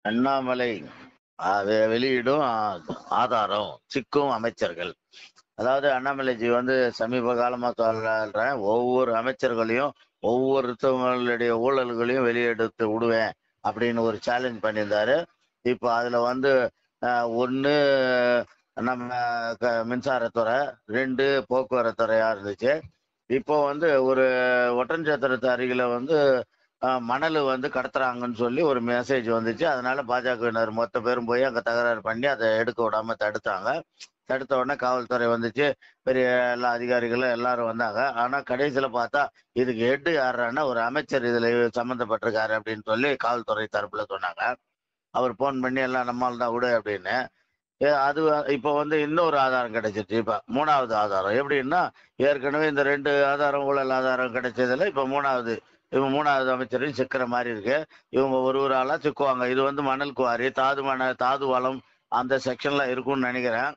அண்ணாமலை ஆஹ் வெ- வெளியிடும் ஆஹ், ஆதாரம் சிக்கும் அமைச்சர்கள் அதாவது அண்ணாமலைஜி வந்து சமீப காலமா சொல்றேன் ஒவ்வொரு அமைச்சர்களையும் ஒவ்வொருத்தவங்களுடைய ஊழல்களையும் வெளியெடுத்து விடுவேன் அப்படின்னு ஒரு சேலஞ்ச் பண்ணியிருந்தாரு இப்போ அதுல வந்து ஒன்று நம்ம க- மின்சாரத்துறை ரெண்டு போக்குவரத்துறையா இருந்துச்சு இப்போ வந்து ஒரு ஒட்டன்சத்திரத்து அருகில வந்து அஹ், மணல் வந்து கடத்துறாங்கன்னு சொல்லி ஒரு மெசேஜ் வந்துச்சு அதனால பாஜகவினர் மொத்த பேரும் போய் அங்கே தகராறு பண்ணி அதை எடுக்க விடாம தடுத்தாங்க தடுத்த உடனே காவல்துறை வந்துச்சு பெரிய எல்லா அதிகாரிகளும் எல்லாரும் வந்தாங்க ஆனா கடைசியில பார்த்தா இதுக்கு ஹெட் யாருன்னா ஒரு அமைச்சர் இதுல சம்மந்தப்பட்டிருக்காரு அப்படின்னு சொல்லி காவல்துறை தரப்புல சொன்னாங்க அவர் போன் பண்ணி எல்லாம் நம்மால் தான் விடு அப்படின்னு ஏ, அது இப்போ வந்து இன்னொரு ஆதாரம் கிடைச்சிருச்சு இப்போ மூணாவது ஆதாரம் எப்படின்னா ஏற்கனவே இந்த ரெண்டு ஆதாரம் ஊழல் ஆதாரம் கிடைச்சதுல இப்போ மூணாவது இவங்க மூணாவது அமைச்சரையும் சிக்கிற மாதிரி இருக்கு இவங்க ஒரு ஒரு ஆளா சிக்குவாங்க இது வந்து மணல் குவாரி தாது மணல் தாது வளம் அந்த செக்ஷன்ல இருக்கும்னு நினைக்கிறேன்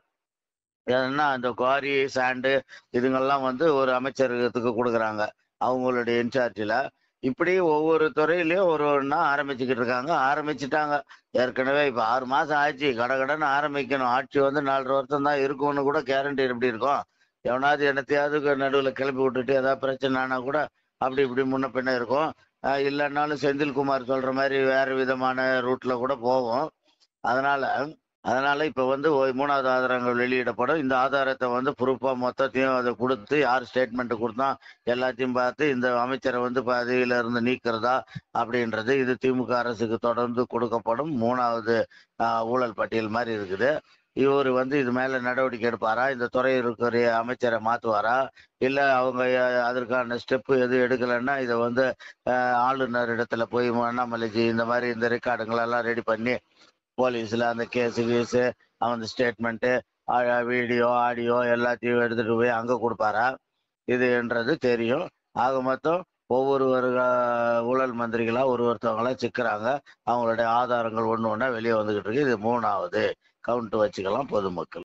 ஏன்னா அந்த குவாரி சாண்டு இதுங்கெல்லாம் வந்து ஒரு அமைச்சரகத்துக்கு கொடுக்குறாங்க அவங்களுடைய இன்சார்ஜில் இப்படி ஒவ்வொரு துறையிலையும் ஒரு ஒன்றா ஆரம்பிச்சுக்கிட்டு இருக்காங்க ஆரம்பிச்சுட்டாங்க ஏற்கனவே இப்போ ஆறு மாதம் ஆச்சு கடகடன்னு ஆரம்பிக்கணும் ஆட்சி வந்து நாலரை வருஷம் தான் இருக்கும்னு கூட கேரண்டி எப்படி இருக்கும் எவனாவது என்னத்தையாவது நடுவில் கிளப்பி விட்டுட்டு ஏதாவது பிரச்சனைனா கூட அப்படி இப்படி முன்ன பின்ன இருக்கும் அஹ் இல்லைன்னாலும் செந்தில்குமார் சொல்ற மாதிரி வேற விதமான ரூட்ல கூட போவோம் அதனால அதனால இப்ப வந்து ஒரு மூணாவது ஆதாரங்கள் வெளியிடப்படும் இந்த ஆதாரத்தை வந்து ப்ரூஃபா மொத்தத்தையும் அதை கொடுத்து யார் ஸ்டேட்மெண்ட் கொடுத்தா எல்லாத்தையும் பார்த்து இந்த அமைச்சரை வந்து பதவியில இருந்து நீக்கிறதா அப்படின்றது இது திமுக அரசுக்கு தொடர்ந்து கொடுக்கப்படும் மூணாவது ஆஹ், ஊழல் பட்டியல் மாதிரி இருக்குது இவர் வந்து இது மேல நடவடிக்கை எடுப்பாரா இந்த துறை இருக்கிற அமைச்சரை மாத்துவாரா இல்ல அவங்க அஹ், அதற்கான ஸ்டெப் எதுவும் எடுக்கலைன்னா இதை வந்து ஆஹ், ஆளுநர் இடத்துல போய் அண்ணாமலைஜி இந்த மாதிரி இந்த ரெக்கார்டுங்களெல்லாம் ரெடி பண்ணி போலீஸ்ல அந்த கேஸு கீஸு அந்த ஸ்டேட்மெண்ட்டு வீடியோ ஆடியோ எல்லாத்தையும் எடுத்துட்டு போய் அங்க கொடுப்பாரா இதுன்றது தெரியும் ஆக மொத்தம் ஒவ்வொரு ஒரு அஹ், ஊழல் மந்திரிகளா ஒரு ஒருத்தவங்களா சிக்கிறாங்க அவங்களுடைய ஆதாரங்கள் ஒன்று ஒன்றா வெளியே வந்துகிட்டு இருக்கு இது மூணாவது கவுண்ட் வச்சுக்கலாம் பொதுமக்கள்